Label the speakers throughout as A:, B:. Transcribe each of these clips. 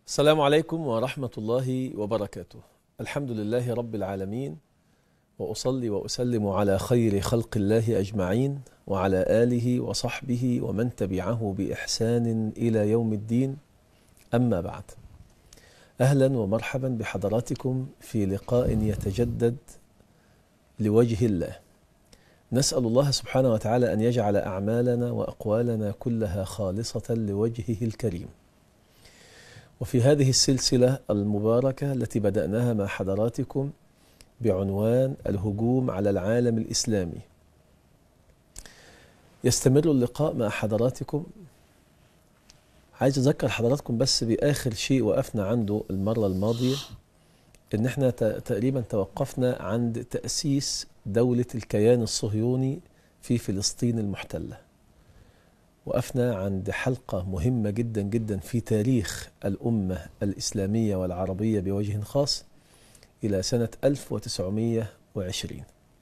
A: السلام عليكم ورحمة الله وبركاته الحمد لله رب العالمين وأصلي وأسلم على خير خلق الله أجمعين وعلى آله وصحبه ومن تبعه بإحسان إلى يوم الدين أما بعد أهلا ومرحبا بحضراتكم في لقاء يتجدد لوجه الله نسأل الله سبحانه وتعالى أن يجعل أعمالنا وأقوالنا كلها خالصة لوجهه الكريم وفي هذه السلسلة المباركة التي بدأناها مع حضراتكم بعنوان الهجوم على العالم الإسلامي يستمر اللقاء مع حضراتكم عايز أذكر حضراتكم بس بآخر شيء وقفنا عنده المرة الماضية إن إحنا تقريبا توقفنا عند تأسيس دولة الكيان الصهيوني في فلسطين المحتلة وقفنا عند حلقة مهمة جدا جدا في تاريخ الأمة الإسلامية والعربية بوجه خاص إلى سنة 1920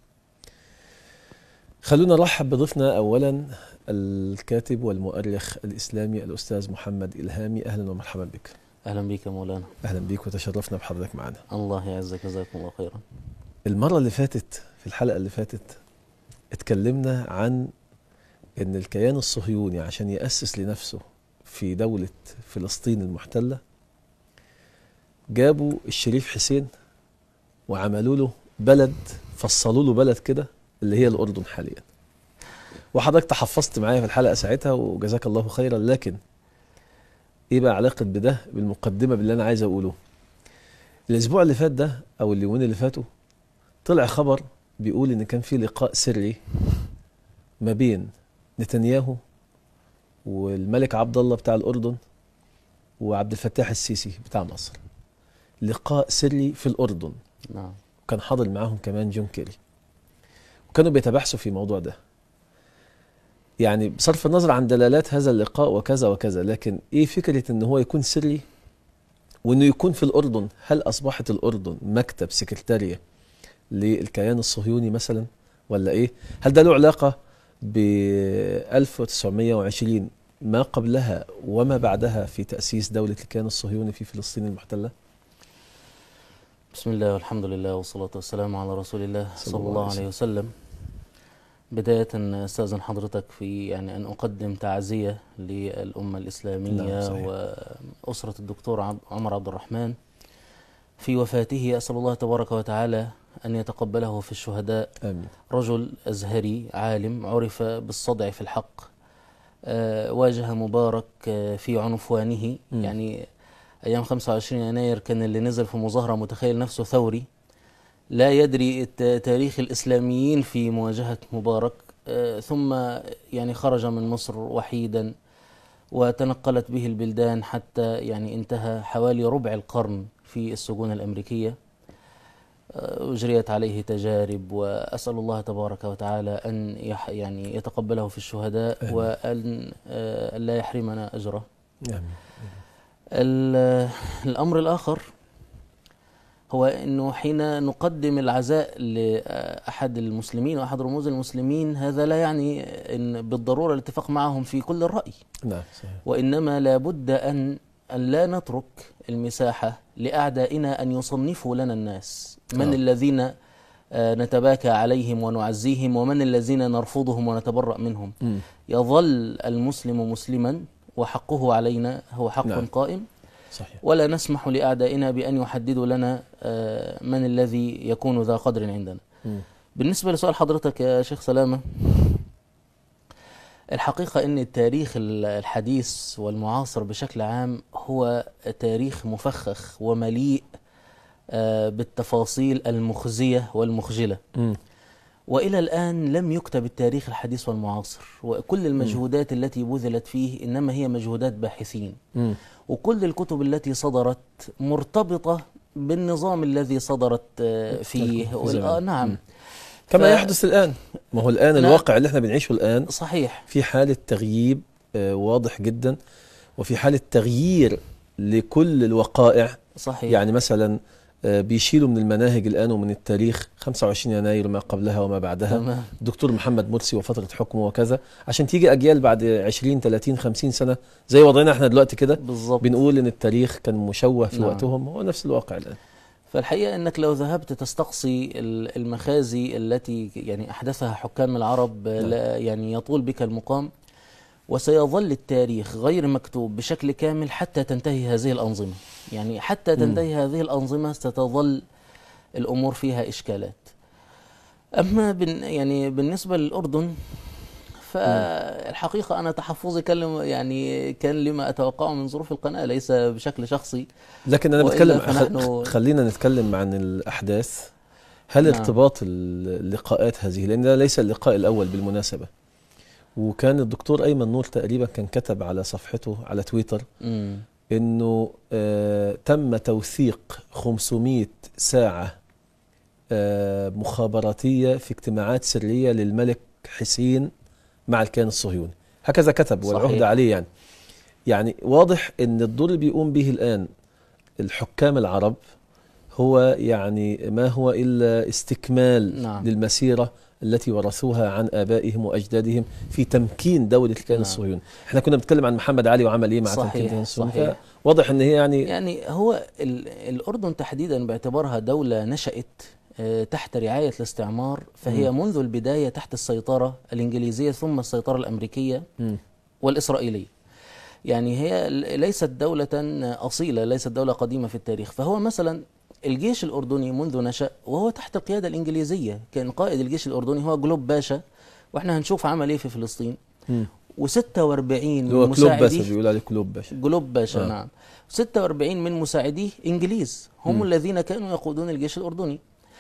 A: خلونا نرحب بضيفنا أولا الكاتب والمؤرخ الإسلامي الأستاذ محمد إلهامي أهلا ومرحبا بك
B: اهلا بك يا مولانا
A: أهلا بك وتشرفنا بحضرتك معنا
B: الله يعزك جزاكم الله خيرا
A: المرة اللي فاتت في الحلقة اللي فاتت اتكلمنا عن ان الكيان الصهيوني عشان يأسس لنفسه في دولة فلسطين المحتلة جابوا الشريف حسين وعملوا له بلد فصلوا له بلد كده اللي هي الأردن حاليا وحضرتك تحفظت معايا في الحلقة ساعتها وجزاك الله خيرا لكن ايه بقى علاقة بده بالمقدمة باللي انا عايز اقوله الاسبوع اللي فات ده او اليومين اللي فاتوا طلع خبر بيقول ان كان في لقاء سري ما بين نتنياهو والملك عبد الله بتاع الاردن وعبد الفتاح السيسي بتاع مصر لقاء سري في الاردن
B: نعم
A: وكان حاضر معاهم كمان جون كيري وكانوا بيتباحثوا في الموضوع ده يعني بصرف النظر عن دلالات هذا اللقاء وكذا وكذا لكن ايه فكرة ان هو يكون سري وانه يكون في الاردن هل اصبحت الاردن مكتب سكرتارية للكيان الصهيوني مثلا ولا ايه هل ده له علاقة ب 1920 ما قبلها وما بعدها في تأسيس دولة الكيان الصهيوني في فلسطين المحتلة
B: بسم الله والحمد لله والصلاة والسلام على رسول الله
A: صلى
B: صلى
A: الله
B: الله
A: عليه
B: عليه وسلم بداية استاذن حضرتك في يعني ان اقدم تعزية للأمة
A: نعم،
B: الإسلامية
A: صحيح.
B: وأسرة الدكتور عب- عمر عبد الرحمن في وفاته أسأل الله تبارك وتعالى أن يتقبله في الشهداء
A: امين
B: رجل أزهري عالم عرف بالصدع في الحق آه، واجه مبارك آه، في عنفوانه
A: مم.
B: يعني أيام 25 يناير كان اللي نزل في مظاهرة متخيل نفسه ثوري لا يدري الت- تاريخ الإسلاميين في مواجهة مبارك آه، ثم يعني خرج من مصر وحيدا وتنقلت به البلدان حتى يعني انتهى حوالي ربع القرن في السجون الأمريكية آه، أجريت عليه تجارب وأسأل الله تبارك وتعالى أن يح يعني يتقبله في الشهداء
A: آمين.
B: وأن آه، لا يحرمنا أجره
A: امين
B: ال- الأمر الآخر هو أنه حين نقدم العزاء لأحد المسلمين وأحد رموز المسلمين هذا لا يعني إن بالضرورة الاتفاق معهم في كل الرأي
A: نعم صحيح
B: وإنما لابد أن أن لا نترك المساحة لأعدائنا أن يصنفوا لنا الناس من
A: آه.
B: الذين آه، نتباكى عليهم ونعزيهم ومن الذين نرفضهم ونتبرأ منهم
A: مم.
B: يظل المسلم مسلما وحقه علينا هو حق
A: نعم.
B: قائم
A: صحيح
B: ولا نسمح لأعدائنا بأن يحددوا لنا آه، من الذي يكون ذا قدر عندنا
A: مم.
B: بالنسبة لسؤال حضرتك يا شيخ سلامة الحقيقة أن التاريخ الحديث والمعاصر بشكل عام هو تاريخ مفخخ ومليء آه، بالتفاصيل المخزية والمخجلة
A: مم.
B: وإلى الآن لم يكتب التاريخ الحديث والمعاصر وكل المجهودات التي بذلت فيه إنما هي مجهودات باحثين
A: مم.
B: وكل الكتب التي صدرت مرتبطة بالنظام الذي صدرت آه، فيه
A: في
B: وال-
A: زمان.
B: آه، نعم
A: مم. كما
B: ف-
A: يحدث الآن ما هو الآن
B: نعم.
A: الواقع اللي احنا بنعيشه الآن
B: صحيح
A: في حالة تغييب آه، واضح جدا وفي حالة تغيير لكل الوقائع
B: صحيح
A: يعني مثلا آه، بيشيلوا من المناهج الآن ومن التاريخ 25 يناير ما قبلها وما بعدها
B: تمام
A: الدكتور محمد مرسي وفترة حكمه وكذا عشان تيجي أجيال بعد 20 30 50 سنة زي وضعنا احنا دلوقتي كده
B: بالظبط
A: بنقول إن التاريخ كان مشوه في
B: نعم.
A: وقتهم هو نفس الواقع الآن
B: فالحقيقة أنك لو ذهبت تستقصي ال- المخازي التي يعني أحدثها حكام العرب
A: نعم.
B: لا يعني يطول بك المقام وسيظل التاريخ غير مكتوب بشكل كامل حتى تنتهي هذه الأنظمة يعني حتى
A: مم.
B: تنتهي هذه الأنظمة ستظل الأمور فيها إشكالات أما بن يعني بالنسبة للأردن فالحقيقة أنا تحفظي كان لم- يعني كان لما أتوقعه من ظروف القناة ليس بشكل شخصي
A: لكن أنا
B: وإلا
A: بتكلم
B: فنحن-
A: خ- خلينا نتكلم عن الأحداث هل
B: نعم.
A: ارتباط اللقاءات هذه لأن ده ليس اللقاء الأول بالمناسبة وكان الدكتور أيمن نور تقريبا كان كتب على صفحته على تويتر
B: مم.
A: انه آه تم توثيق 500 ساعة آه مخابراتية في اجتماعات سرية للملك حسين مع الكيان الصهيوني هكذا كتب
B: صحيح.
A: والعهد عليه يعني يعني واضح ان الدور اللي بيقوم به الآن الحكام العرب هو يعني ما هو إلا استكمال
B: نعم.
A: للمسيرة التي ورثوها عن آبائهم وأجدادهم في تمكين دولة الكيان
B: نعم.
A: الصهيوني احنا كنا بنتكلم عن محمد علي وعمل ايه مع تمكين الكيان
B: صحيح
A: الصهيوني
B: صحيح
A: واضح ان هي يعني
B: يعني هو ال- الأردن تحديدا باعتبارها دولة نشأت آه، تحت رعاية الاستعمار فهي
A: مم.
B: منذ البداية تحت السيطرة الإنجليزية ثم السيطرة الأمريكية
A: مم.
B: والإسرائيلية يعني هي ل- ليست دولة أصيلة ليست دولة قديمة في التاريخ فهو مثلا الجيش الأردني منذ نشأ وهو تحت القيادة الإنجليزية كان قائد الجيش الأردني هو جلوب باشا وإحنا هنشوف عمل إيه في فلسطين
A: مم.
B: و46
A: اللي هو
B: من
A: كلوب باشا
B: مساعديه
A: بيقول عليه كلوب باشا
B: جلوب باشا
A: آه.
B: آه. نعم 46 من مساعديه انجليز هم
A: مم.
B: م. الذين كانوا يقودون الجيش الاردني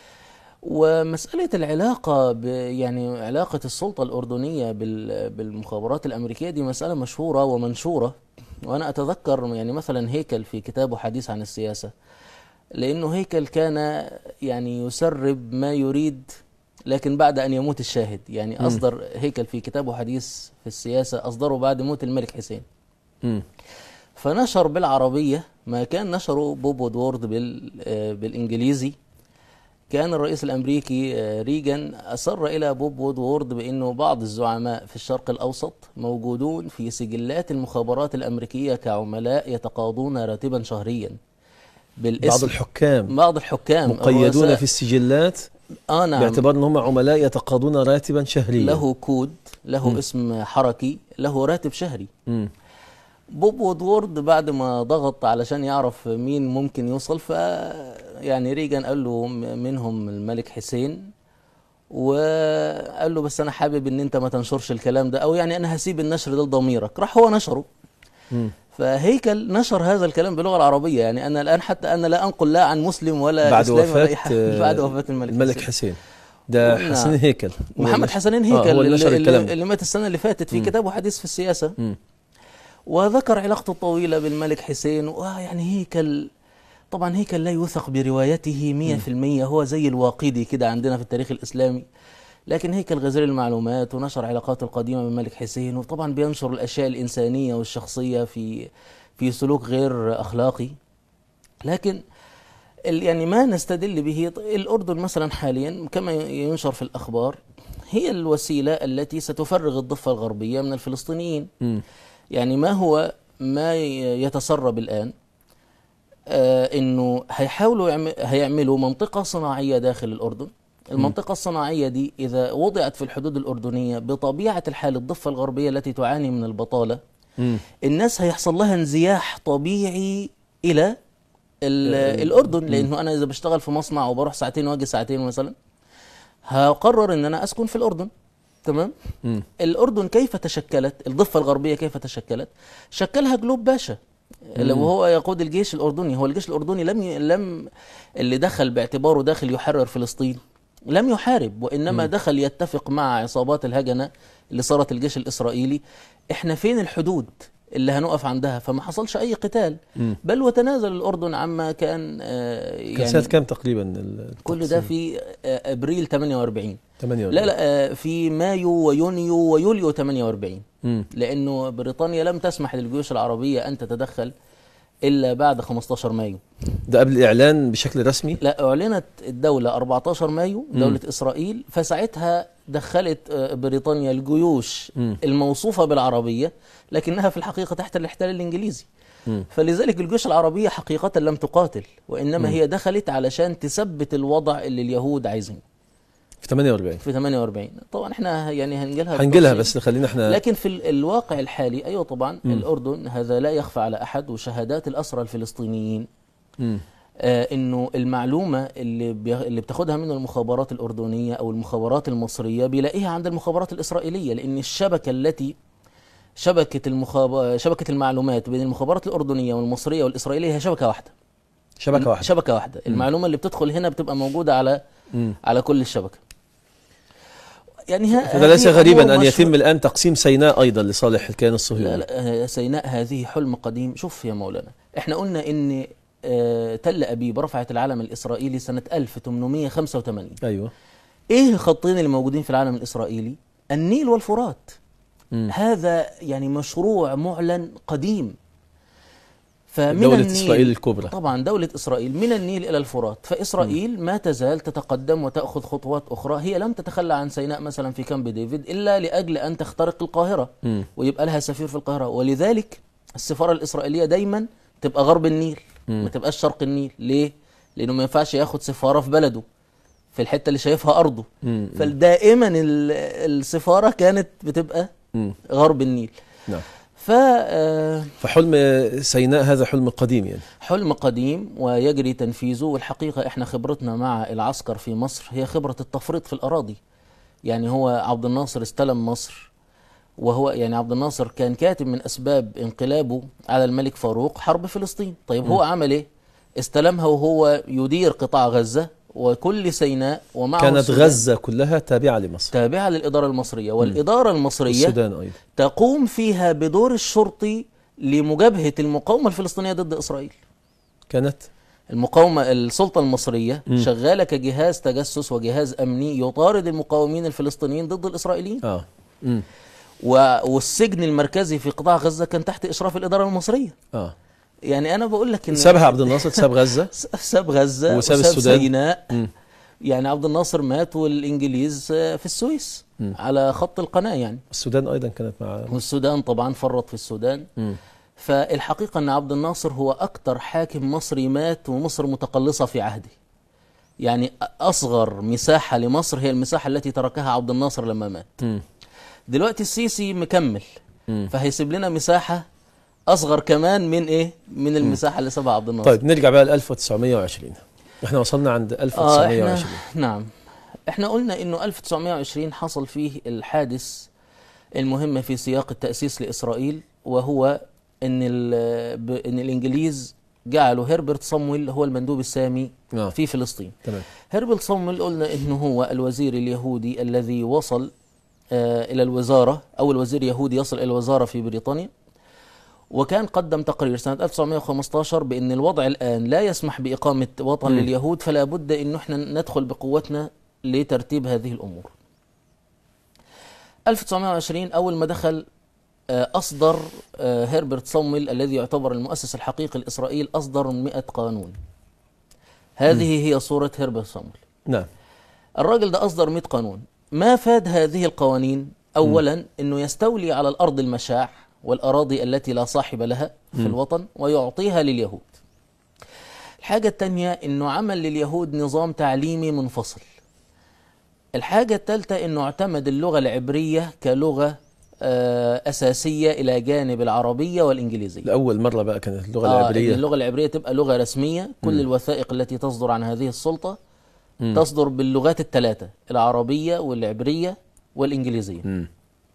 B: ومسألة العلاقة ب يعني علاقة السلطة الأردنية بال بالمخابرات الأمريكية دي مسألة مشهورة ومنشورة وأنا أتذكر يعني مثلا هيكل في كتابه حديث عن السياسة لأنه هيكل كان يعني يسرب ما يريد لكن بعد أن يموت الشاهد يعني
A: مم.
B: أصدر هيكل في كتابه حديث في السياسة أصدره بعد موت الملك حسين
A: مم.
B: فنشر بالعربية ما كان نشره بوب وودورد بال آه، بالإنجليزي كان الرئيس الأمريكي آه، ريغان أصر إلى بوب وودورد بأنه بعض الزعماء في الشرق الأوسط موجودون في سجلات المخابرات الأمريكية كعملاء يتقاضون راتبا شهريا بالاسم
A: بعض الحكام
B: بعض الحكام
A: مقيدون
B: الرؤساء-
A: في السجلات
B: آه نعم
A: باعتبار ان هم عملاء يتقاضون راتبا شهريا
B: له كود له
A: مم.
B: اسم حركي له راتب شهري
A: مم.
B: بوب وودورد بعد ما ضغط علشان يعرف مين ممكن يوصل ف يعني ريجان قال له م- منهم الملك حسين وقال له بس انا حابب ان انت ما تنشرش الكلام ده او يعني انا هسيب النشر ده لضميرك راح هو نشره
A: مم.
B: فهيكل نشر هذا الكلام باللغه العربيه يعني انا الان حتى انا لا انقل لا عن مسلم ولا
A: بعد
B: اسلامي ولا اي
A: وفاة
B: حاجه
A: آه،
B: بعد وفاه الملك,
A: الملك
B: حسين.
A: حسين ده
B: نعم.
A: حسين هيكل هو
B: محمد
A: اللي-
B: حسنين
A: آه،
B: هيكل
A: هو اللي نشر
B: اللي,
A: الكلام
B: اللي,
A: ده.
B: اللي مات السنه اللي فاتت في
A: مم.
B: كتابه حديث في السياسه
A: مم.
B: وذكر علاقته الطويلة بالملك حسين وآه يعني هيكل طبعا هيكل لا يوثق بروايته مية في المية هو زي الواقدي كده عندنا في التاريخ الإسلامي لكن هيكل غزير المعلومات ونشر علاقاته القديمة بالملك حسين وطبعا بينشر الأشياء الإنسانية والشخصية في في سلوك غير أخلاقي لكن ال- يعني ما نستدل به ط- الأردن مثلا حاليا كما ينشر في الأخبار هي الوسيلة التي ستفرغ الضفة الغربية من الفلسطينيين
A: مم.
B: يعني ما هو ما ي- يتسرب الآن آه انه هيحاولوا يعم- هيعملوا منطقة صناعية داخل الأردن المنطقة الصناعية دي إذا وضعت في الحدود الأردنية بطبيعة الحال الضفة الغربية التي تعاني من البطالة
A: مم.
B: الناس هيحصل لها انزياح طبيعي إلى ال-
A: آه،
B: الأردن
A: مم.
B: لأنه أنا إذا بشتغل في مصنع وبروح ساعتين وأجي ساعتين مثلا هقرر إن أنا أسكن في الأردن تمام
A: مم.
B: الأردن كيف تشكلت الضفة الغربية كيف تشكلت شكلها جلوب باشا اللي
A: مم.
B: هو يقود الجيش الأردني هو الجيش الأردني لم ي... لم اللي دخل باعتباره داخل يحرر فلسطين لم يحارب وإنما
A: مم.
B: دخل يتفق مع عصابات الهجنة اللي صارت الجيش الإسرائيلي إحنا فين الحدود اللي هنقف عندها فما حصلش أي قتال
A: مم.
B: بل وتنازل الأردن عما كان آه،
A: كان
B: يعني
A: سنة كام تقريبا ال-
B: كل ده
A: التقسيم؟
B: في آه، أبريل 48
A: 48
B: لا لا آه، في مايو ويونيو ويوليو 48
A: مم.
B: لانه بريطانيا لم تسمح للجيوش العربيه ان تتدخل إلا بعد 15 مايو
A: ده قبل الإعلان بشكل رسمي
B: لا أعلنت الدولة 14 مايو دولة إسرائيل فساعتها دخلت آه، بريطانيا الجيوش
A: مم.
B: الموصوفة بالعربية لكنها في الحقيقة تحت الاحتلال الإنجليزي
A: مم.
B: فلذلك الجيوش العربية حقيقة لم تقاتل وإنما هي دخلت علشان تثبت الوضع اللي اليهود عايزينه
A: في 48
B: في 48 طبعا احنا يعني هنجيلها
A: هنجيلها
B: بالتفصيل.
A: بس خلينا احنا
B: لكن في ال- الواقع الحالي ايوه طبعا الاردن هذا لا يخفى على احد وشهادات الاسرى الفلسطينيين
A: مم.
B: آه انه المعلومه اللي بي... اللي بتاخدها من المخابرات الاردنيه او المخابرات المصريه بيلاقيها عند المخابرات الاسرائيليه لان الشبكه التي شبكه المخاب... شبكه المعلومات بين المخابرات الاردنيه والمصريه والاسرائيليه هي شبكه واحده
A: شبكة واحدة
B: شبكه واحده المعلومه اللي بتدخل هنا بتبقى موجوده على
A: مم.
B: على كل الشبكه يعني ها
A: فده ليس
B: هذه
A: غريبا
B: أمور
A: أن
B: مشروع-
A: يتم الآن تقسيم سيناء أيضا لصالح الكيان
B: لا
A: الصهيوني
B: لا آه، سيناء هذه حلم قديم شوف يا مولانا احنا قلنا ان آه، تل ابيب رفعت العلم الاسرائيلي سنه 1885
A: أيوه
B: ايه الخطين اللي موجودين في العالم الاسرائيلي النيل والفرات
A: مم.
B: هذا يعني مشروع معلن قديم فمن
A: دولة
B: النيل
A: إسرائيل الكبرى
B: طبعا دولة إسرائيل من النيل إلى الفرات فإسرائيل ما تزال تتقدم وتأخذ خطوات أخرى هي لم تتخلى عن سيناء مثلا في كامب ديفيد إلا لأجل أن تخترق القاهرة
A: مم.
B: ويبقى لها سفير في القاهرة ولذلك السفارة الإسرائيلية دايما تبقى غرب النيل ما تبقاش شرق النيل ليه؟ لأنه ما ينفعش ياخد سفارة في بلده في الحتة اللي شايفها أرضه
A: مم.
B: فدائما ال- السفارة كانت بتبقى
A: مم.
B: غرب النيل
A: نعم
B: فحلم
A: فحلم سيناء هذا حلم قديم يعني
B: قديم ويجري تنفيذه والحقيقة احنا خبرتنا مع العسكر في مصر هي خبرة التفريط في الأراضي يعني هو عبد الناصر استلم مصر وهو يعني عبد الناصر كان كاتب من أسباب انقلابه على الملك فاروق حرب فلسطين طيب هو عمل ايه استلمها وهو يدير قطاع غزة وكل سيناء ومعه
A: كانت
B: السودان
A: غزة كلها تابعة لمصر
B: تابعة للإدارة المصرية والإدارة المصرية
A: السودان أيضا
B: تقوم فيها بدور الشرطي لمجابهة المقاومة الفلسطينية ضد إسرائيل
A: كانت
B: المقاومة السلطة المصرية
A: مم.
B: شغالة كجهاز تجسس وجهاز أمني يطارد المقاومين الفلسطينيين ضد الإسرائيليين
A: آه مم.
B: و- والسجن المركزي في قطاع غزة كان تحت إشراف الإدارة المصرية
A: آه
B: يعني أنا بقول لك إن
A: سابها عبد الناصر ساب غزة
B: س- ساب غزة
A: وساب
B: وساب,
A: السودان.
B: سيناء
A: مم.
B: يعني عبد الناصر مات والإنجليز آه، في السويس
A: مم.
B: على خط القناة يعني
A: السودان أيضا كانت مع
B: والسودان طبعا فرط في السودان
A: مم.
B: فالحقيقة أن عبد الناصر هو أكثر حاكم مصري مات ومصر متقلصة في عهده يعني أصغر مساحة لمصر هي المساحة التي تركها عبد الناصر لما مات
A: مم.
B: دلوقتي السيسي مكمل
A: مم.
B: فهيسيب لنا مساحة أصغر كمان من إيه من المساحة اللي سابها عبد الناصر
A: طيب نرجع بقى ل 1920 احنا وصلنا عند
B: آه
A: 1920
B: احنا نعم احنا قلنا انه 1920 حصل فيه الحادث المهم في سياق التأسيس لإسرائيل وهو ان ال- ب- ان الانجليز جعلوا هربرت صمويل هو المندوب السامي
A: آه.
B: في فلسطين
A: تمام
B: هربرت صمويل قلنا انه هو الوزير اليهودي الذي وصل آه الى الوزارة اول وزير يهودي يصل الى الوزارة في بريطانيا وكان قدم تقرير سنة 1915 بأن الوضع الآن لا يسمح بإقامة وطن
A: مم.
B: لليهود فلا بد أن احنا ندخل بقوتنا لترتيب هذه الأمور 1920 أول ما دخل آه، أصدر آه، هربرت صوميل الذي يعتبر المؤسس الحقيقي لإسرائيل أصدر 100 قانون هذه هي صورة هربرت صوميل
A: نعم
B: الراجل ده أصدر 100 قانون ما فاد هذه القوانين أولا أنه يستولي على الأرض المشاع والأراضي التي لا صاحب لها في
A: مم.
B: الوطن ويعطيها لليهود الحاجة الثانية أنه عمل لليهود نظام تعليمي منفصل الحاجة الثالثة أنه اعتمد اللغة العبرية كلغة آه، أساسية إلى جانب العربية والإنجليزية
A: لأول مرة بقى كانت اللغة
B: آه، إن
A: العبرية
B: اللغة العبرية تبقى لغة رسمية كل
A: مم.
B: الوثائق التي تصدر عن هذه السلطة
A: مم.
B: تصدر باللغات الثلاثة العربية والعبرية والإنجليزية
A: مم.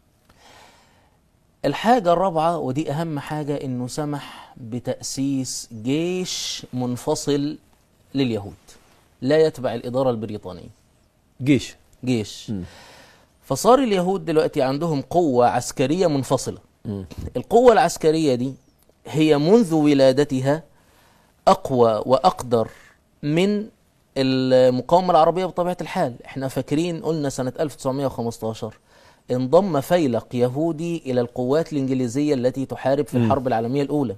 B: الحاجة الرابعة ودي أهم حاجة إنه سمح بتأسيس جيش منفصل لليهود لا يتبع الإدارة البريطانية
A: جيش
B: جيش
A: مم.
B: فصار اليهود دلوقتي عندهم قوة عسكرية منفصلة
A: مم.
B: القوة العسكرية دي هي منذ ولادتها أقوى وأقدر من المقاومة العربية بطبيعة الحال احنا فاكرين قلنا سنة 1915 انضم فيلق يهودي إلى القوات الإنجليزية التي تحارب في
A: مم.
B: الحرب العالمية الأولى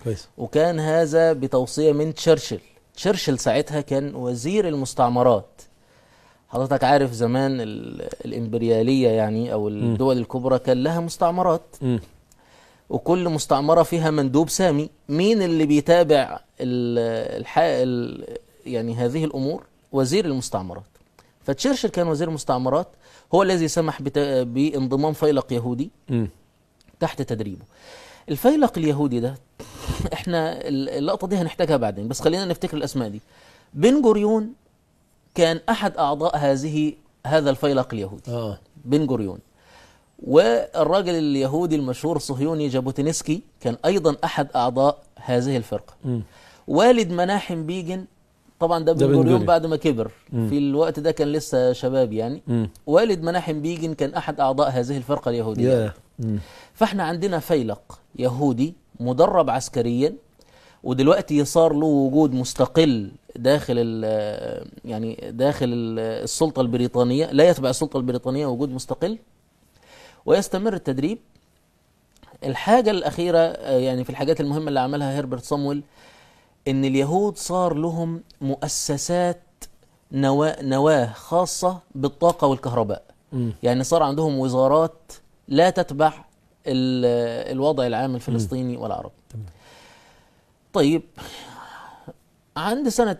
A: كويس
B: وكان هذا بتوصية من تشرشل تشرشل ساعتها كان وزير المستعمرات حضرتك عارف زمان ال- الإمبريالية يعني أو الدول الكبرى كان لها مستعمرات
A: مم.
B: وكل مستعمرة فيها مندوب سامي مين اللي بيتابع ال- الح... ال... يعني هذه الأمور وزير المستعمرات فتشرشل كان وزير المستعمرات هو الذي سمح بت... بانضمام فيلق يهودي
A: مم.
B: تحت تدريبه الفيلق اليهودي ده احنا اللقطة دي هنحتاجها بعدين بس خلينا نفتكر الأسماء دي بن جوريون كان أحد أعضاء هذه هذا الفيلق اليهودي
A: اه
B: بن جوريون والراجل اليهودي المشهور الصهيوني جابوتينسكي كان أيضا أحد أعضاء هذه الفرقة
A: مم.
B: والد مناحم بيجن طبعا ده
A: ده
B: بن
A: بن
B: جوريون
A: جوريون.
B: بعد ما كبر
A: مم.
B: في الوقت ده كان لسه شباب يعني
A: مم.
B: والد مناحم بيجن كان أحد أعضاء هذه الفرقة اليهودية
A: يا مم.
B: فاحنا عندنا فيلق يهودي مدرب عسكريا ودلوقتي صار له وجود مستقل داخل ال- يعني داخل ال- السلطة البريطانية لا يتبع السلطة البريطانية وجود مستقل ويستمر التدريب الحاجة الأخيرة آه، يعني في الحاجات المهمة اللي عملها هربرت صامويل إن اليهود صار لهم مؤسسات نواة, نواة خاصة بالطاقة والكهرباء
A: مم.
B: يعني صار عندهم وزارات لا تتبع ال- الوضع العام الفلسطيني والعربي
A: تمام.
B: طيب عند سنة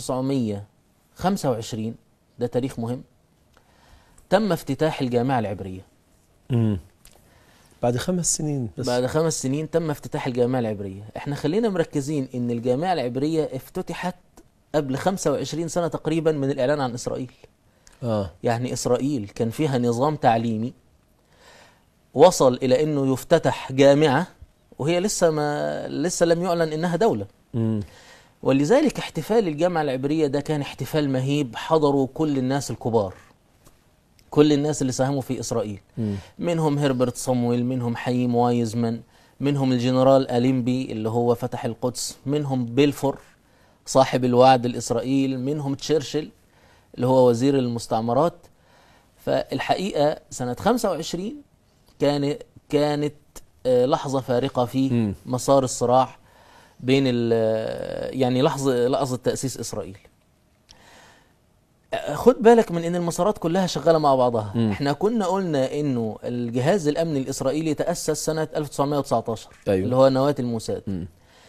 B: 1925 ده تاريخ مهم تم افتتاح الجامعة العبرية
A: مم. بعد خمس سنين بس
B: بعد خمس سنين تم افتتاح الجامعة العبرية احنا خلينا مركزين ان الجامعة العبرية افتتحت قبل 25 سنة تقريبا من الإعلان عن إسرائيل
A: اه
B: يعني إسرائيل كان فيها نظام تعليمي وصل إلى أنه يفتتح جامعة وهي لسه ما لسه لم يعلن إنها دولة
A: مم.
B: ولذلك احتفال الجامعة العبرية ده كان احتفال مهيب حضروا كل الناس الكبار كل الناس اللي ساهموا في إسرائيل
A: مم.
B: منهم هربرت صمويل منهم حييم وايزمان منهم الجنرال أليمبي اللي هو فتح القدس منهم بيلفور صاحب الوعد الإسرائيل منهم تشرشل اللي هو وزير المستعمرات فالحقيقة سنة 25 كان كانت آه، لحظة فارقة في
A: مم.
B: مسار الصراع بين ال- يعني لحظة لحظة تأسيس إسرائيل آه، خد بالك من ان المسارات كلها شغاله مع بعضها
A: مم.
B: احنا كنا قلنا انه الجهاز الامني الاسرائيلي تاسس سنه 1919
A: أيوة.
B: اللي هو نواه الموساد
A: مم.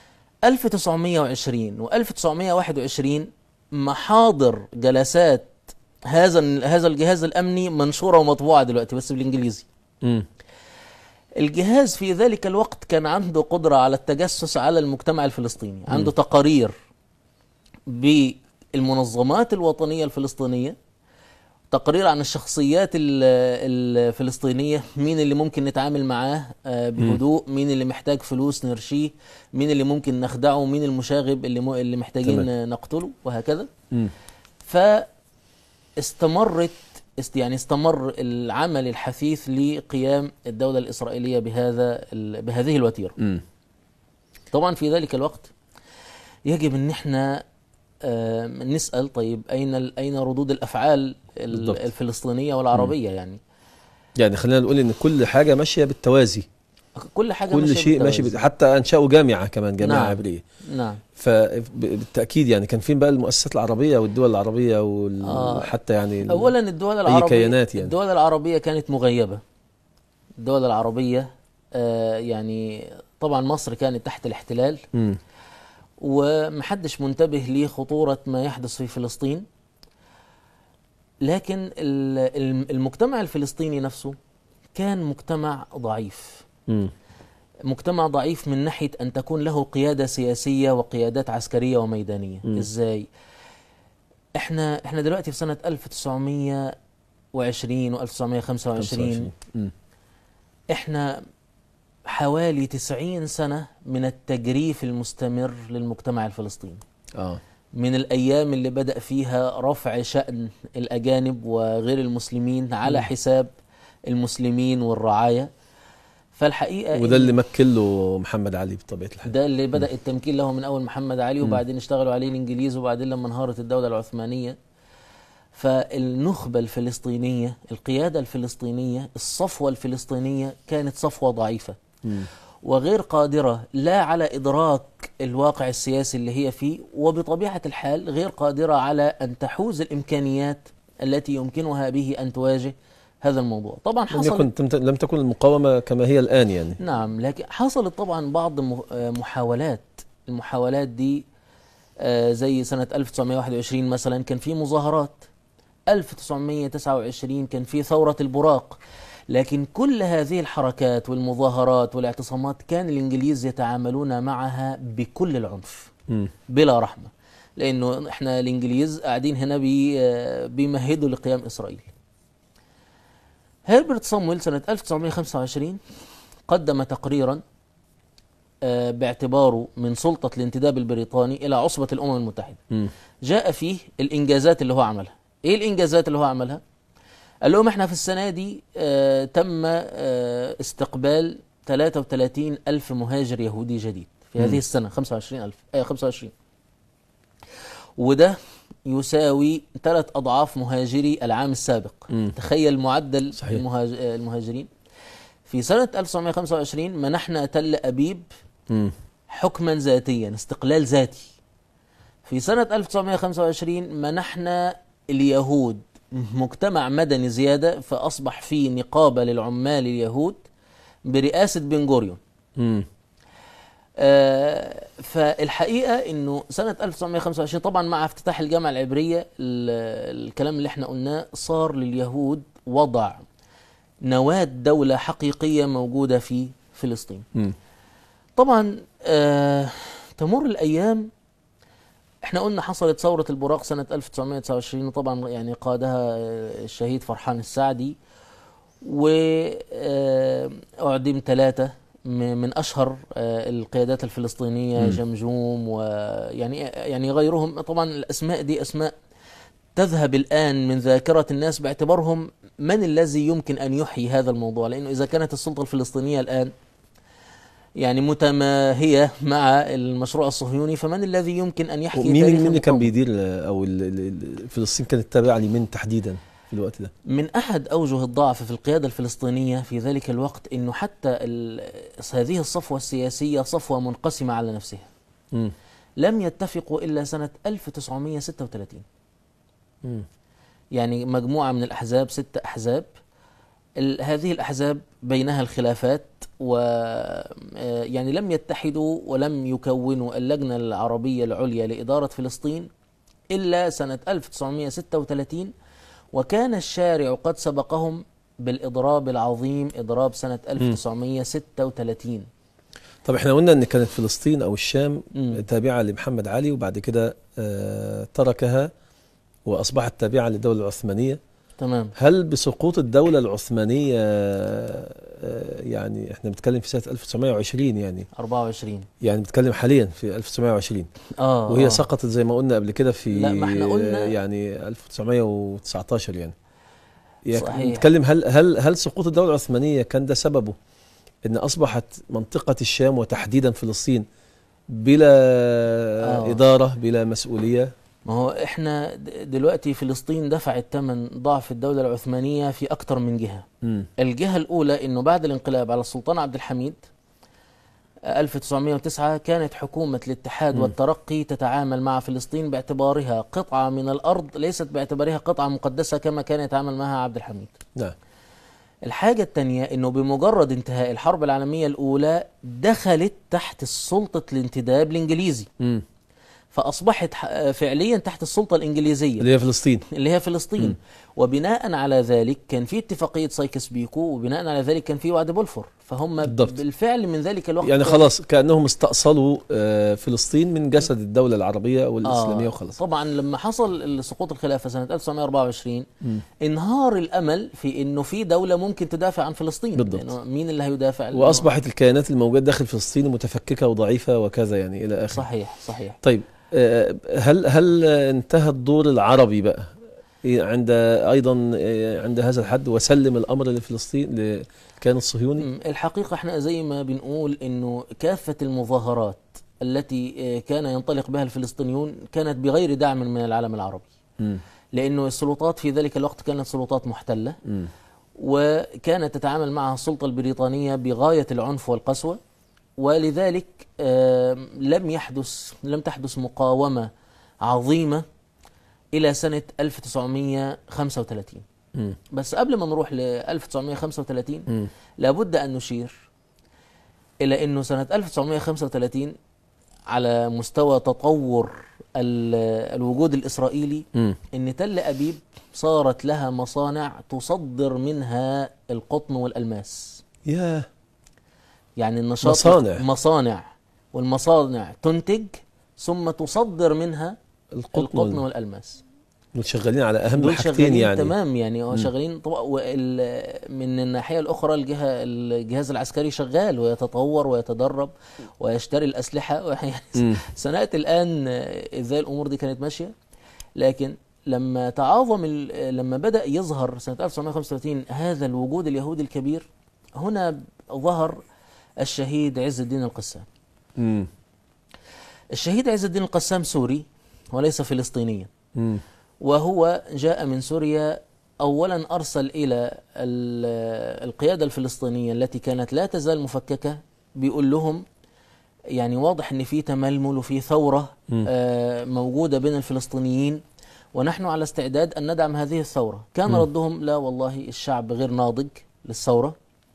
B: 1920 و1921 محاضر جلسات هذا هذا الجهاز الامني منشوره ومطبوعه دلوقتي بس بالانجليزي
A: مم.
B: الجهاز في ذلك الوقت كان عنده قدرة على التجسس على المجتمع الفلسطيني عنده تقارير بالمنظمات الوطنية الفلسطينية تقرير عن الشخصيات ال- الفلسطينية مين اللي ممكن نتعامل معاه آه، بهدوء مين اللي محتاج فلوس نرشيه مين اللي ممكن نخدعه مين المشاغب اللي م- اللي محتاجين
A: تمام.
B: نقتله وهكذا
A: مم.
B: فاستمرت است يعني استمر العمل الحثيث لقيام الدولة الإسرائيلية بهذا ال- بهذه الوتيرة
A: مم.
B: طبعا في ذلك الوقت يجب ان احنا آه، نسأل طيب اين ال- اين ردود الافعال ال-
A: بالضبط.
B: الفلسطينية والعربية يعني
A: يعني خلينا نقول ان كل حاجه ماشيه بالتوازي
B: كل حاجة
A: كل
B: ماشية
A: شيء ماشي
B: بالتوازي.
A: بت... حتى انشأوا جامعه كمان جامعه
B: نعم.
A: عبريه
B: نعم
A: فبالتاكيد يعني كان فين بقى المؤسسات العربيه والدول العربيه وال...
B: آه.
A: حتى يعني ال-
B: اولا الدول
A: أي
B: العربية
A: كيانات يعني.
B: الدول العربية كانت مغيبة الدول العربية آه، يعني طبعا مصر كانت تحت الاحتلال
A: مم.
B: ومحدش منتبه لخطورة ما يحدث في فلسطين لكن ال- الم- المجتمع الفلسطيني نفسه كان مجتمع ضعيف
A: مم.
B: مجتمع ضعيف من ناحية أن تكون له قيادة سياسية وقيادات عسكرية وميدانية
A: مم.
B: إزاي؟ إحنا إحنا دلوقتي في سنة 1920 و 1925
A: مم.
B: احنا حوالي 90 سنة من التجريف المستمر للمجتمع الفلسطيني
A: اه
B: من الأيام اللي بدأ فيها رفع شأن الأجانب وغير المسلمين على
A: مم.
B: حساب المسلمين والرعاية فالحقيقة
A: وده
B: إن
A: اللي مكن له محمد علي بطبيعه الحال
B: ده اللي بدأ التمكين له من أول محمد علي
A: مم.
B: وبعدين اشتغلوا عليه الإنجليز وبعدين لما انهارت الدولة العثمانية فالنخبة الفلسطينية القيادة الفلسطينية الصفوة الفلسطينية كانت صفوة ضعيفة
A: مم.
B: وغير قادرة لا على إدراك الواقع السياسي اللي هي فيه وبطبيعة الحال غير قادرة على أن تحوز الإمكانيات التي يمكنها به أن تواجه هذا الموضوع طبعا
A: لم
B: حصل
A: يكن تمت- لم تكن المقاومة كما هي الآن يعني
B: نعم لكن حصلت طبعا بعض م- آه، محاولات المحاولات دي آه، زي سنة 1921 مثلا كان في مظاهرات 1929 كان في ثورة البراق لكن كل هذه الحركات والمظاهرات والاعتصامات كان الإنجليز يتعاملون معها بكل العنف
A: مم.
B: بلا رحمة لأنه إحنا الإنجليز قاعدين هنا بي آه، بيمهدوا لقيام إسرائيل هربرت صامويل سنة 1925 قدم تقريرا آه، باعتباره من سلطة الانتداب البريطاني إلى عصبة الأمم المتحدة
A: مم.
B: جاء فيه الإنجازات اللي هو عملها إيه الإنجازات اللي هو عملها؟ قال لهم إحنا في السنة دي آه، تم آه، استقبال 33 ألف مهاجر يهودي جديد في هذه
A: مم.
B: السنة 25 ألف آه 25 وده يساوي ثلاث أضعاف مهاجري العام السابق
A: مم.
B: تخيل معدل
A: صحيح.
B: المهاج... المهاجرين في سنة 1925 منحنا تل أبيب
A: مم.
B: حكما ذاتيا استقلال ذاتي في سنة 1925 منحنا اليهود مجتمع مدني زيادة فأصبح في نقابة للعمال اليهود برئاسة بن جوريون
A: مم.
B: آه، فالحقيقة انه سنة 1925 طبعا مع افتتاح الجامعة العبرية ال- الكلام اللي احنا قلناه صار لليهود وضع نواة دولة حقيقية موجودة في فلسطين
A: مم.
B: طبعا آه تمر الايام احنا قلنا حصلت ثورة البراق سنة 1929 وطبعا يعني قادها آه، الشهيد فرحان السعدي وأعدم ثلاثة م- من أشهر آه، القيادات الفلسطينية
A: مم.
B: جمجوم ويعني يعني غيرهم طبعا الأسماء دي أسماء تذهب الآن من ذاكرة الناس باعتبارهم من الذي يمكن أن يحيي هذا الموضوع لأنه إذا كانت السلطة الفلسطينية الآن يعني متماهية مع المشروع الصهيوني فمن الذي يمكن أن يحكي
A: مين
B: تاريخ
A: مين اللي كان
B: المقاومة؟
A: بيدير آه، او ال- ال- ال- فلسطين كانت تابعه لمين تحديدا في الوقت ده؟
B: من أحد أوجه الضعف في القيادة الفلسطينية في ذلك الوقت أنه حتى ال- هذه الصفوة السياسية صفوة منقسمة على نفسها
A: مم.
B: لم يتفقوا إلا سنة 1936
A: مم.
B: يعني مجموعة من الأحزاب ست أحزاب ال- هذه الأحزاب بينها الخلافات و آه، يعني لم يتحدوا ولم يكونوا اللجنة العربية العليا لإدارة فلسطين إلا سنة 1936 وكان الشارع قد سبقهم بالإضراب العظيم إضراب سنة 1936
A: طب احنا قلنا ان كانت فلسطين او الشام
B: مم.
A: تابعه لمحمد علي وبعد كده آه، تركها واصبحت تابعه للدوله العثمانيه
B: تمام
A: هل بسقوط الدوله العثمانيه آه، يعني احنا بنتكلم في سنه 1920 يعني
B: 24
A: يعني بنتكلم حاليا في 1920
B: آه
A: وهي
B: آه.
A: سقطت زي ما قلنا قبل كده في
B: لا، ما احنا قلنا-
A: آه، يعني 1919 يعني يعني
B: صحيح.
A: نتكلم هل هل هل سقوط الدوله العثمانيه كان ده سببه ان اصبحت منطقه الشام وتحديدا فلسطين بلا
B: آه.
A: اداره بلا مسؤوليه
B: ما هو احنا د- دلوقتي فلسطين دفعت ثمن ضعف الدولة العثمانية في أكثر من جهة
A: مم.
B: الجهة الأولى أنه بعد الانقلاب على السلطان عبد الحميد آه، 1909 كانت حكومة الاتحاد
A: مم.
B: والترقي تتعامل مع فلسطين باعتبارها قطعة من الأرض ليست باعتبارها قطعة مقدسة كما كان يتعامل معها عبد الحميد
A: نعم
B: الحاجة التانية أنه بمجرد انتهاء الحرب العالمية الأولى دخلت تحت سلطة الانتداب الإنجليزي
A: مم.
B: فأصبحت ح- فعليا تحت السلطة الإنجليزية
A: اللي هي فلسطين
B: اللي هي فلسطين
A: مم.
B: وبناء على ذلك كان في اتفاقية سايكس بيكو وبناء على ذلك كان في وعد بولفور فهم
A: بالضبط.
B: بالفعل من ذلك الوقت
A: يعني
B: كان-
A: خلاص كانهم استأصلوا آه، فلسطين من جسد الدوله العربيه والاسلاميه
B: آه
A: وخلاص
B: طبعا لما حصل سقوط الخلافة سنة 1924
A: مم.
B: انهار الأمل في أنه في دولة ممكن تدافع عن فلسطين
A: بالضبط.
B: لأنه مين اللي هيدافع
A: واصبحت الكيانات الموجوده داخل فلسطين متفككه وضعيفه وكذا يعني الى اخره
B: صحيح صحيح
A: طيب آه، هل هل انتهى الدور العربي بقى إيه عند ايضا آه، عند هذا الحد وسلم الامر لفلسطين للكيان الصهيوني
B: مم. الحقيقة احنا زي ما بنقول انه كافة المظاهرات التي آه، كان ينطلق بها الفلسطينيون كانت بغير دعم من العالم العربي
A: مم.
B: لانه السلطات في ذلك الوقت كانت سلطات محتلة
A: مم.
B: وكانت تتعامل معها السلطة البريطانية بغاية العنف والقسوة ولذلك آم، لم يحدث لم تحدث مقاومة عظيمة إلى سنة 1935
A: مم.
B: بس قبل ما نروح ل 1935
A: مم.
B: لابد أن نشير إلى أنه سنة 1935 على مستوى تطور ال- الوجود الإسرائيلي
A: مم.
B: أن تل أبيب صارت لها مصانع تصدر منها القطن والألماس
A: يا
B: يعني النشاط
A: مصانع.
B: مصانع والمصانع تنتج ثم تصدر منها
A: القطن,
B: القطن
A: وال-
B: والألماس
A: دول شغالين على اهم
B: دول
A: حاجتين
B: شغالين
A: يعني
B: تمام يعني هو شغالين طبعا وال- من الناحيه الاخرى الجهه الجهاز العسكري شغال ويتطور ويتدرب ويشتري الاسلحه يعني
A: مم.
B: سنوات الان آه، ازاي الامور دي كانت ماشيه لكن لما تعاظم ال- لما بدا يظهر سنه 1935 هذا الوجود اليهودي الكبير هنا ظهر الشهيد عز الدين القسام
A: مم.
B: الشهيد عز الدين القسام سوري وليس فلسطينيا
A: مم.
B: وهو جاء من سوريا اولا ارسل الى ال- القياده الفلسطينيه التي كانت لا تزال مفككه بيقول لهم يعني واضح ان في تململ وفي ثوره
A: مم.
B: آه، موجوده بين الفلسطينيين ونحن على استعداد ان ندعم هذه الثوره كان
A: مم.
B: ردهم لا والله الشعب غير ناضج للثوره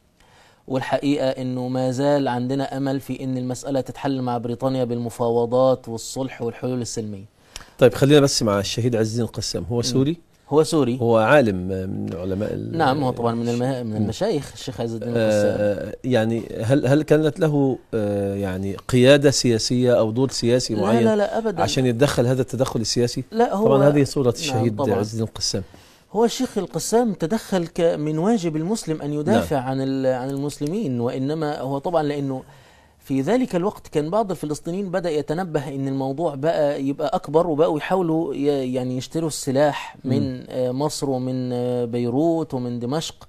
B: والحقيقه انه ما زال عندنا امل في ان المساله تتحل مع بريطانيا بالمفاوضات والصلح والحلول السلميه
A: طيب خلينا بس مع الشهيد عز الدين القسام هو سوري
B: هو سوري
A: هو عالم من علماء ال-
B: نعم هو طبعا من المه... من المشايخ الشيخ عز الدين القسام
A: آه، يعني هل هل كانت له آه، يعني قياده سياسيه او دور سياسي
B: لا
A: معين
B: لا لا ابدا
A: عشان يتدخل هذا التدخل السياسي
B: لا هو
A: طبعا هذه صوره
B: نعم،
A: الشهيد
B: طبعاً.
A: عز الدين القسام
B: هو الشيخ القسام تدخل ك... من واجب المسلم ان يدافع
A: نعم.
B: عن ال... عن المسلمين وانما هو طبعا لانه في ذلك الوقت كان بعض الفلسطينيين بدا يتنبه ان الموضوع بقى يبقى اكبر وبقوا يحاولوا ي... يعني يشتروا السلاح من آه، مصر ومن آه، بيروت ومن دمشق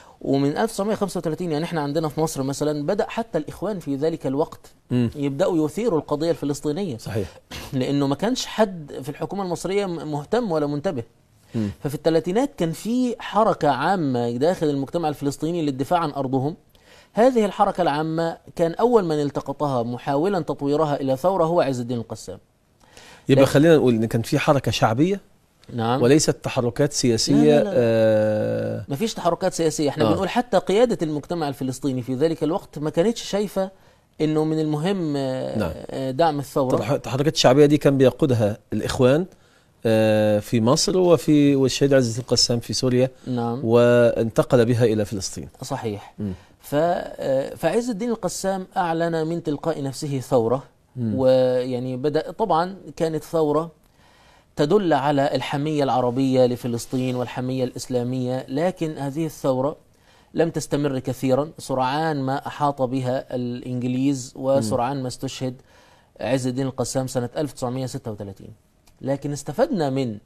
B: ومن 1935 يعني احنا عندنا في مصر مثلا بدا حتى الاخوان في ذلك الوقت
A: مم.
B: يبداوا يثيروا القضيه الفلسطينيه
A: صحيح
B: لانه ما كانش حد في الحكومه المصريه م- مهتم ولا منتبه
A: مم.
B: ففي الثلاثينات كان في حركه عامه داخل المجتمع الفلسطيني للدفاع عن ارضهم هذه الحركه العامه كان اول من التقطها محاولا تطويرها الى ثوره هو عز الدين القسام
A: يبقى
B: لكن-
A: خلينا نقول ان كان في حركه شعبيه
B: نعم
A: وليست تحركات سياسيه
B: لا، لا، لا.
A: آه،
B: ما فيش تحركات سياسيه احنا
A: آه.
B: بنقول حتى قياده المجتمع الفلسطيني في ذلك الوقت ما كانتش شايفه انه من المهم آه،
A: نعم.
B: آه، دعم الثوره
A: التح- التحركات الشعبيه دي كان بيقودها الاخوان آه، في مصر وفي والشهيد عز الدين القسام في سوريا
B: نعم
A: وانتقل بها الى فلسطين
B: صحيح
A: مم.
B: ف آه، فعز الدين القسام اعلن من تلقاء نفسه ثوره
A: مم.
B: ويعني بدا طبعا كانت ثوره تدل على الحميه العربيه لفلسطين والحميه الاسلاميه لكن هذه الثوره لم تستمر كثيرا سرعان ما احاط بها الانجليز وسرعان ما استشهد عز الدين القسام سنه 1936 لكن استفدنا من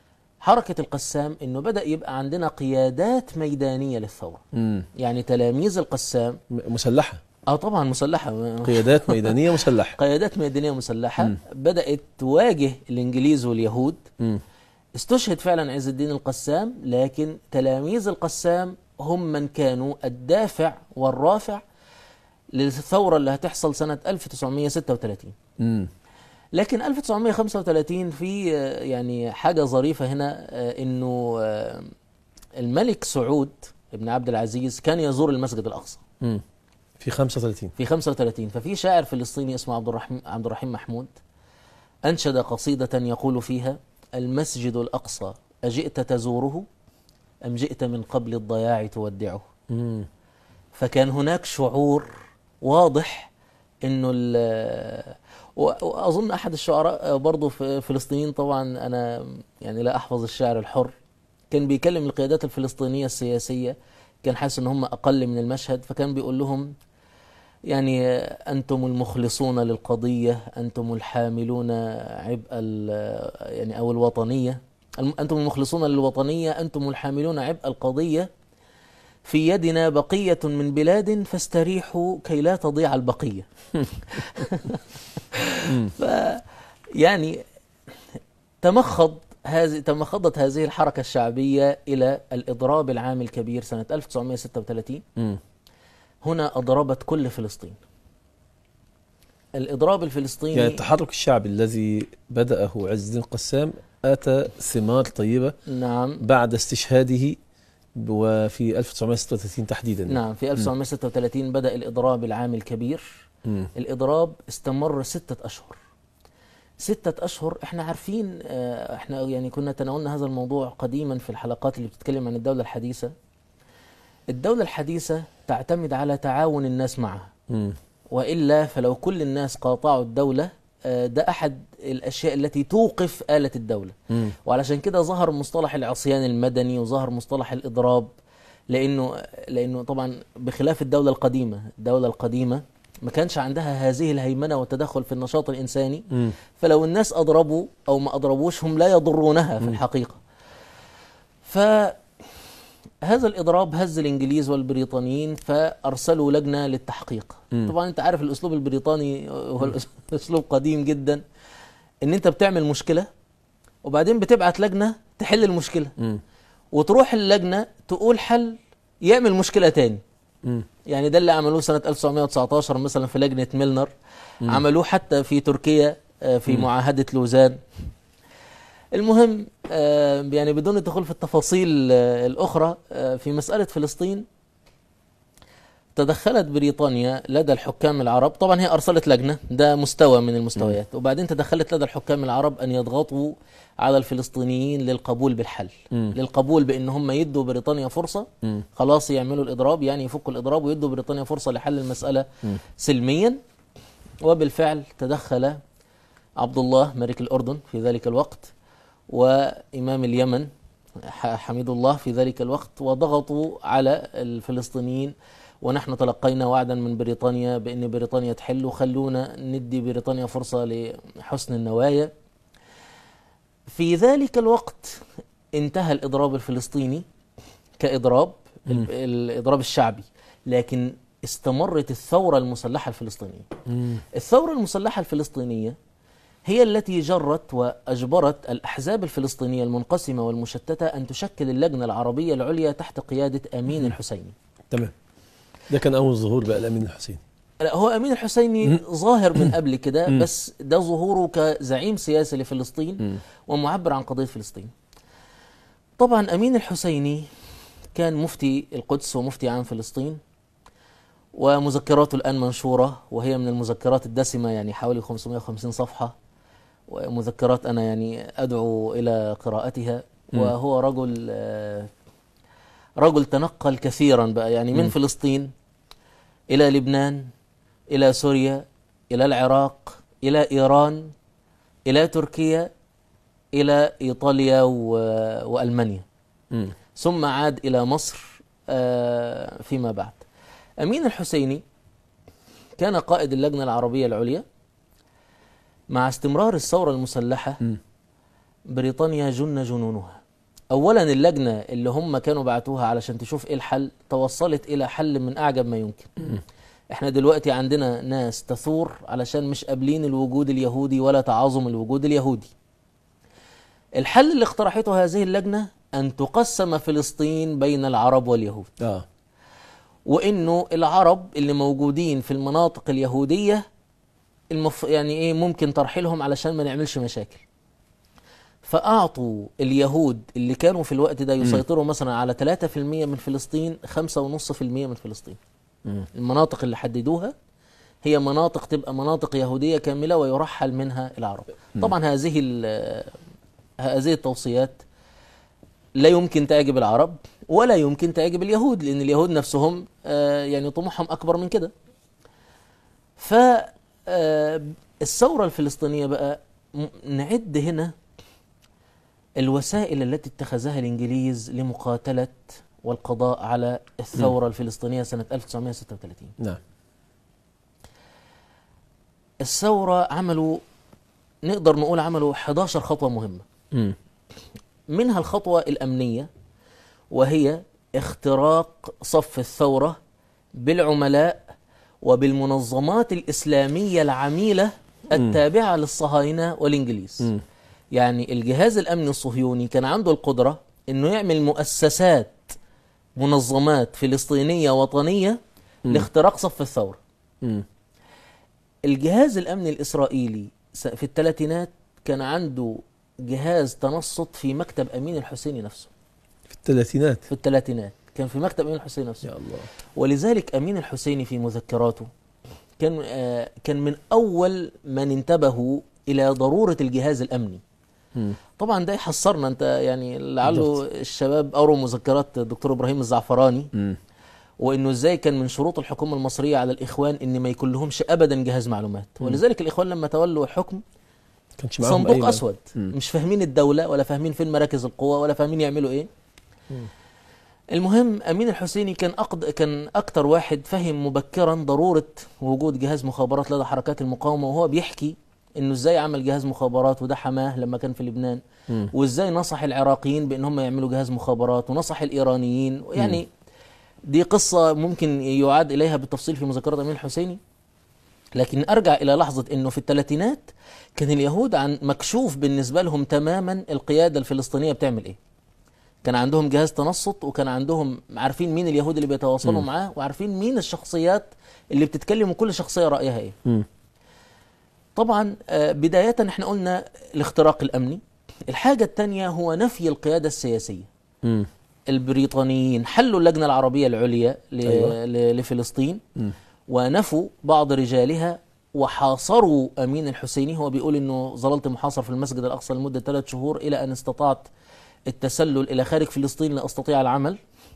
B: حركه القسام انه بدا يبقى عندنا قيادات ميدانيه للثوره
A: مم.
B: يعني تلاميذ القسام
A: م- مسلحه
B: اه طبعا مسلحه
A: قيادات ميدانيه مسلحه
B: قيادات ميدانيه مسلحه
A: مم.
B: بدات تواجه الانجليز واليهود
A: مم.
B: استشهد فعلا عز الدين القسام لكن تلاميذ القسام هم من كانوا الدافع والرافع للثوره اللي هتحصل سنه 1936
A: مم.
B: لكن 1935 في آه، يعني حاجه ظريفه هنا آه، انه آه، الملك سعود بن عبد العزيز كان يزور المسجد الاقصى
A: مم. في 35
B: في 35 ففي شاعر فلسطيني اسمه عبد الرحيم عبد الرحيم محمود انشد قصيده يقول فيها المسجد الاقصى اجئت تزوره ام جئت من قبل الضياع تودعه
A: مم.
B: فكان هناك شعور واضح انه ال- و- واظن احد الشعراء برضه في فلسطينيين طبعا انا يعني لا احفظ الشعر الحر كان بيكلم القيادات الفلسطينيه السياسيه كان حاسس ان هم اقل من المشهد فكان بيقول لهم يعني انتم المخلصون للقضيه انتم الحاملون عبء ال- يعني او الوطنيه الم- انتم المخلصون للوطنيه انتم الحاملون عبء القضيه في يدنا بقيه من بلاد فاستريحوا كي لا تضيع البقيه ف يعني تمخض هذه تمخضت هذه الحركه الشعبيه الى الاضراب العام الكبير سنه 1936
A: مم.
B: هنا أضربت كل فلسطين الإضراب الفلسطيني
A: يعني التحرك الشعبي الذي بدأه عز الدين القسام آتى ثمار طيبة
B: نعم
A: بعد استشهاده وفي 1936 تحديدا
B: نعم في 1936 بدأ الإضراب العام الكبير
A: مم.
B: الإضراب استمر ستة أشهر ستة أشهر احنا عارفين آه، احنا يعني كنا تناولنا هذا الموضوع قديما في الحلقات اللي بتتكلم عن الدولة الحديثة الدولة الحديثة تعتمد على تعاون الناس معها
A: مم.
B: وإلا فلو كل الناس قاطعوا الدولة آه، ده أحد الأشياء التي توقف آلة الدولة
A: مم.
B: وعلشان كده ظهر مصطلح العصيان المدني وظهر مصطلح الإضراب لأنه لأنه طبعا بخلاف الدولة القديمة الدولة القديمة ما كانش عندها هذه الهيمنة والتدخل في النشاط الإنساني
A: مم.
B: فلو الناس أضربوا أو ما أضربوش هم لا يضرونها في الحقيقة فهذا الإضراب هز الإنجليز والبريطانيين فأرسلوا لجنة للتحقيق
A: مم.
B: طبعا أنت عارف الأسلوب البريطاني هو أسلوب قديم جدا إن أنت بتعمل مشكلة وبعدين بتبعت لجنة تحل المشكلة
A: مم.
B: وتروح اللجنة تقول حل يعمل مشكلة تاني
A: مم.
B: يعني ده اللي عملوه سنة 1919 مثلا في لجنة ميلنر عملوه حتى في تركيا آه، في معاهدة لوزان المهم آه، يعني بدون الدخول في التفاصيل آه، الأخرى آه، في مسألة فلسطين تدخلت بريطانيا لدى الحكام العرب طبعا هي أرسلت لجنة ده مستوى من المستويات وبعدين تدخلت لدى الحكام العرب أن يضغطوا على الفلسطينيين للقبول بالحل
A: مم.
B: للقبول بأن هم يدوا بريطانيا فرصة
A: مم.
B: خلاص يعملوا الإضراب يعني يفكوا الإضراب ويدوا بريطانيا فرصة لحل المسألة
A: مم.
B: سلميا وبالفعل تدخل عبد الله ملك الأردن في ذلك الوقت وإمام اليمن ح- حميد الله في ذلك الوقت وضغطوا على الفلسطينيين ونحن تلقينا وعدا من بريطانيا بأن بريطانيا تحل وخلونا ندي بريطانيا فرصة لحسن النوايا في ذلك الوقت انتهى الإضراب الفلسطيني كإضراب ال- الإضراب الشعبي لكن استمرت الثورة المسلحة الفلسطينية
A: مم.
B: الثورة المسلحة الفلسطينية هي التي جرت وأجبرت الأحزاب الفلسطينية المنقسمة والمشتتة أن تشكل اللجنة العربية العليا تحت قيادة أمين الحسيني
A: تمام ده كان أول ظهور بقى الأمين الحسين
B: لا هو أمين الحسيني ظاهر من قبل كده
A: مم.
B: بس ده ظهوره كزعيم سياسي لفلسطين
A: مم.
B: ومعبر عن قضية فلسطين طبعا أمين الحسيني كان مفتي القدس ومفتي عام فلسطين ومذكراته الآن منشورة وهي من المذكرات الدسمة يعني حوالي 550 صفحة ومذكرات أنا يعني أدعو إلى قراءتها
A: مم.
B: وهو رجل آه، رجل تنقل كثيرا بقى يعني من
A: مم.
B: فلسطين إلى لبنان إلى سوريا إلى العراق إلى إيران إلى تركيا إلى إيطاليا و- وألمانيا
A: مم.
B: ثم عاد إلى مصر آه، فيما بعد أمين الحسيني كان قائد اللجنة العربية العليا مع استمرار الثورة المسلحة
A: مم.
B: بريطانيا جن جنونها أولا اللجنة اللي هم كانوا بعتوها علشان تشوف إيه الحل توصلت إلى حل من أعجب ما يمكن احنا دلوقتي عندنا ناس تثور علشان مش قابلين الوجود اليهودي ولا تعاظم الوجود اليهودي الحل اللي اقترحته هذه اللجنة أن تقسم فلسطين بين العرب واليهود
A: آه
B: وانه العرب اللي موجودين في المناطق اليهوديه المف... يعني ايه ممكن ترحيلهم علشان ما نعملش مشاكل فاعطوا اليهود اللي كانوا في الوقت ده يسيطروا مثلا على 3% من فلسطين 5.5% من فلسطين
A: مم.
B: المناطق اللي حددوها هي مناطق تبقى مناطق يهوديه كامله ويرحل منها العرب طبعا هذه ال- هذه التوصيات لا يمكن تعجب العرب ولا يمكن تعجب اليهود لان اليهود نفسهم آه، يعني طموحهم اكبر من كده ف آه، الثوره الفلسطينيه بقى م- نعد هنا الوسائل التي اتخذها الانجليز لمقاتله والقضاء على الثوره الفلسطينيه سنه 1936
A: نعم
B: الثوره عملوا نقدر نقول عملوا 11 خطوه مهمه
A: مم.
B: منها الخطوة الأمنية وهي اختراق صف الثورة بالعملاء وبالمنظمات الإسلامية العميلة التابعة للصهاينة والإنجليز
A: مم.
B: يعني الجهاز الأمني الصهيوني كان عنده القدرة أنه يعمل مؤسسات منظمات فلسطينية وطنية لاختراق صف الثورة
A: مم.
B: الجهاز الامني الاسرائيلي س- في الثلاثينات كان عنده جهاز تنصت في مكتب امين الحسيني نفسه
A: في الثلاثينات
B: في الثلاثينات كان في مكتب امين الحسيني نفسه
A: يا الله
B: ولذلك امين الحسيني في مذكراته كان آه، كان من اول من انتبهوا الى ضروره الجهاز الامني
A: مم.
B: طبعا ده يحصرنا انت يعني لعله
A: بالضبط.
B: الشباب قروا مذكرات الدكتور ابراهيم الزعفراني
A: مم.
B: وانه ازاي كان من شروط الحكومه المصريه على الاخوان ان ما يكون لهمش ابدا جهاز معلومات
A: مم.
B: ولذلك الاخوان لما تولوا الحكم
A: كانش معاهم
B: صندوق
A: أي
B: اسود
A: مم.
B: مش فاهمين الدوله ولا فاهمين فين مراكز القوه ولا فاهمين يعملوا ايه
A: مم.
B: المهم امين الحسيني كان أقد... كان اكتر واحد فهم مبكرا ضروره وجود جهاز مخابرات لدى حركات المقاومه وهو بيحكي انه ازاي عمل جهاز مخابرات وده حماه لما كان في لبنان
A: مم.
B: وازاي نصح العراقيين بان هم يعملوا جهاز مخابرات ونصح الايرانيين يعني دي قصه ممكن يعاد اليها بالتفصيل في مذكرات امين الحسيني لكن ارجع الى لحظه انه في الثلاثينات كان اليهود عن مكشوف بالنسبه لهم تماما القياده الفلسطينيه بتعمل ايه كان عندهم جهاز تنصت وكان عندهم عارفين مين اليهود اللي بيتواصلوا
A: مم.
B: معاه وعارفين مين الشخصيات اللي بتتكلم وكل شخصيه رايها ايه
A: مم.
B: طبعا آه، بداية احنا قلنا الاختراق الأمني الحاجة الثانية هو نفي القيادة السياسية
A: مم.
B: البريطانيين حلوا اللجنة العربية العليا ل-
A: أيوة.
B: ل- لفلسطين
A: مم.
B: ونفوا بعض رجالها وحاصروا أمين الحسيني هو بيقول أنه ظللت محاصر في المسجد الأقصى لمدة ثلاث شهور إلى أن استطعت التسلل إلى خارج فلسطين لأستطيع العمل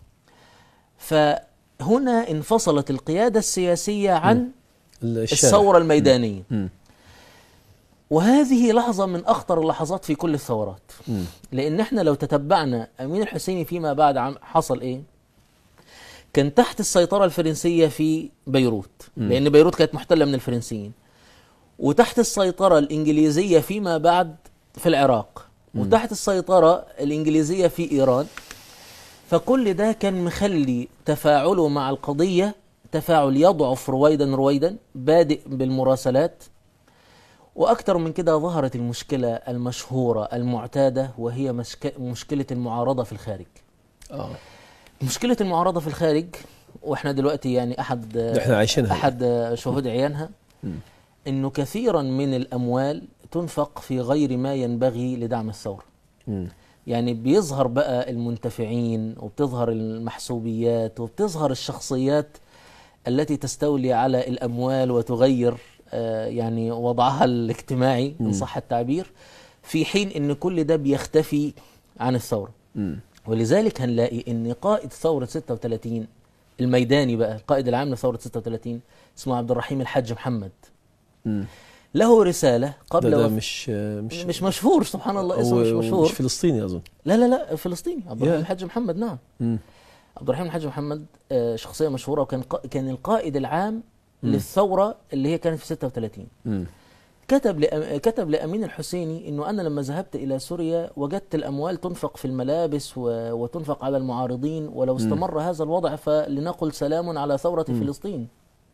B: فهنا انفصلت القيادة السياسية عن
A: الشارع.
B: الثورة الميدانية
A: مم.
B: وهذه لحظة من أخطر اللحظات في كل الثورات
A: مم.
B: لأن احنا لو تتبعنا أمين الحسيني فيما بعد عم حصل إيه كان تحت السيطرة الفرنسية في بيروت
A: مم.
B: لأن بيروت كانت محتلة من الفرنسيين وتحت السيطرة الإنجليزية فيما بعد في العراق
A: مم.
B: وتحت السيطرة الإنجليزية في إيران فكل ده كان مخلي تفاعله مع القضية تفاعل يضعف رويدا رويدا بادئ بالمراسلات وأكثر من كده ظهرت المشكلة المشهورة المعتادة وهي مشك... مشكلة المعارضة في الخارج
A: اه
B: مشكلة المعارضة في الخارج واحنا دلوقتي يعني أحد
A: ده احنا عايشينها
B: أحد شهود عيانها
A: مم.
B: إنه كثيرا من الأموال تنفق في غير ما ينبغي لدعم الثورة
A: مم.
B: يعني بيظهر بقى المنتفعين وبتظهر المحسوبيات وبتظهر الشخصيات التي تستولي على الأموال وتغير آه، يعني وضعها الاجتماعي إن
A: مم.
B: صح التعبير في حين إن كل ده بيختفي عن الثورة
A: مم.
B: ولذلك هنلاقي إن قائد ثورة 36 الميداني بقى القائد العام لثورة 36 اسمه عبد الرحيم الحاج محمد
A: مم.
B: له رسالة
A: ده,
B: قبل
A: ده
B: وف-
A: مش مش
B: مش مشهور سبحان الله اسمه
A: هو-
B: مش
A: هو
B: مشهور
A: مش فلسطيني اظن
B: لا لا لا فلسطيني عبد الرحيم
A: يا.
B: الحاج محمد نعم
A: مم.
B: عبد الرحيم الحاج محمد آه، شخصية مشهورة وكان قا- كان القائد العام
A: مم.
B: للثورة اللي هي كانت في 36
A: مم.
B: كتب لأم... كتب لأمين الحسيني إنه أنا لما ذهبت إلى سوريا وجدت الأموال تنفق في الملابس و... وتنفق على المعارضين ولو
A: مم.
B: استمر هذا الوضع فلنقل سلام على ثورة
A: مم.
B: فلسطين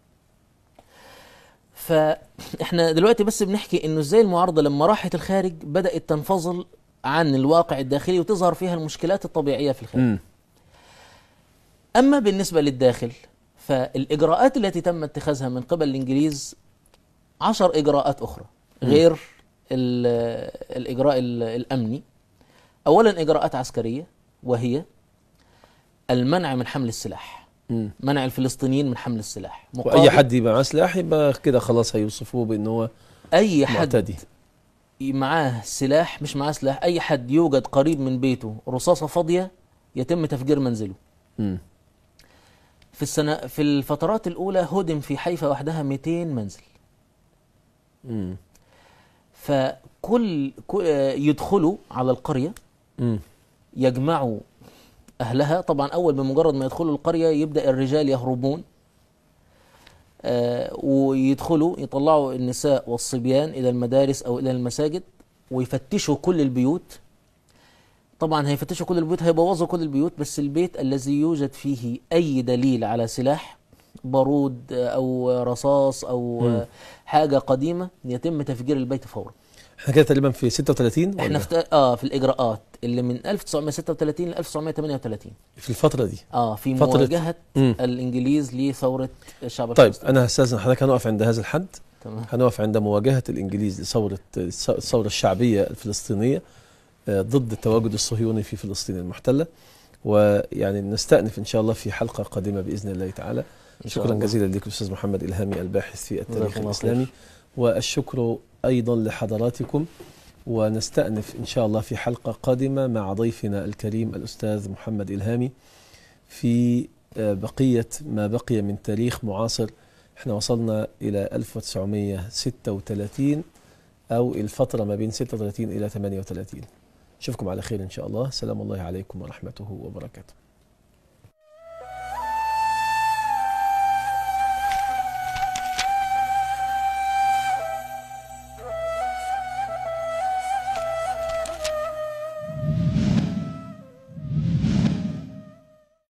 B: فإحنا دلوقتي بس بنحكي إنه إزاي المعارضة لما راحت الخارج بدأت تنفصل عن الواقع الداخلي وتظهر فيها المشكلات الطبيعية في الخارج
A: مم.
B: أما بالنسبة للداخل فالإجراءات التي تم اتخاذها من قبل الإنجليز عشر إجراءات أخرى
A: مم.
B: غير ال- الإجراء ال- الأمني أولا إجراءات عسكرية وهي المنع من حمل السلاح
A: مم.
B: منع الفلسطينيين من حمل السلاح
A: واي
B: مقابل
A: حد يبقى معاه سلاح يبقى كده خلاص هيوصفوه بان هو
B: أي حد
A: معتدي
B: معاه سلاح مش معاه سلاح أي حد يوجد قريب من بيته رصاصة فاضية يتم تفجير منزله
A: مم.
B: في السنة في الفترات الأولى هدم في حيفا وحدها 200 منزل
A: مم.
B: فكل كل- يدخلوا على القرية
A: مم.
B: يجمعوا أهلها طبعا أول بمجرد ما يدخلوا القرية يبدأ الرجال يهربون آه، ويدخلوا يطلعوا النساء والصبيان إلى المدارس أو إلى المساجد ويفتشوا كل البيوت طبعا هيفتشوا كل البيوت هيبوظوا كل البيوت بس البيت الذي يوجد فيه أي دليل على سلاح بارود آه، أو رصاص أو
A: مم.
B: آه، حاجة قديمة يتم تفجير البيت فورا
A: احنا كده تقريبا في 36
B: احنا
A: ولا
B: في اه في الاجراءات اللي من 1936 ل 1938
A: في الفترة دي
B: اه في
A: فترة-
B: مواجهه
A: مم.
B: الانجليز لثوره الشعب
A: طيب
B: الفلسطيني
A: انا هستاذن حضرتك هنقف عند هذا الحد
B: تمام
A: هنقف عند مواجهة الإنجليز لثورة الثورة الشعبية الفلسطينية آه، ضد التواجد الصهيوني في فلسطين المحتلة ويعني نستأنف إن شاء الله في حلقة قادمة بإذن الله تعالى
B: إن شاء
A: شكرا
B: الله.
A: جزيلا لك أستاذ محمد إلهامي الباحث في التاريخ
B: جزاكم الله
A: الإسلامي والشكر أيضا لحضراتكم ونستأنف إن شاء الله في حلقة قادمة مع ضيفنا الكريم الأستاذ محمد إلهامي في آه، بقية ما بقي من تاريخ معاصر احنا وصلنا إلى 1936 أو الفترة ما بين 36 إلى 38 أشوفكم على خير إن شاء الله سلام الله عليكم ورحمته وبركاته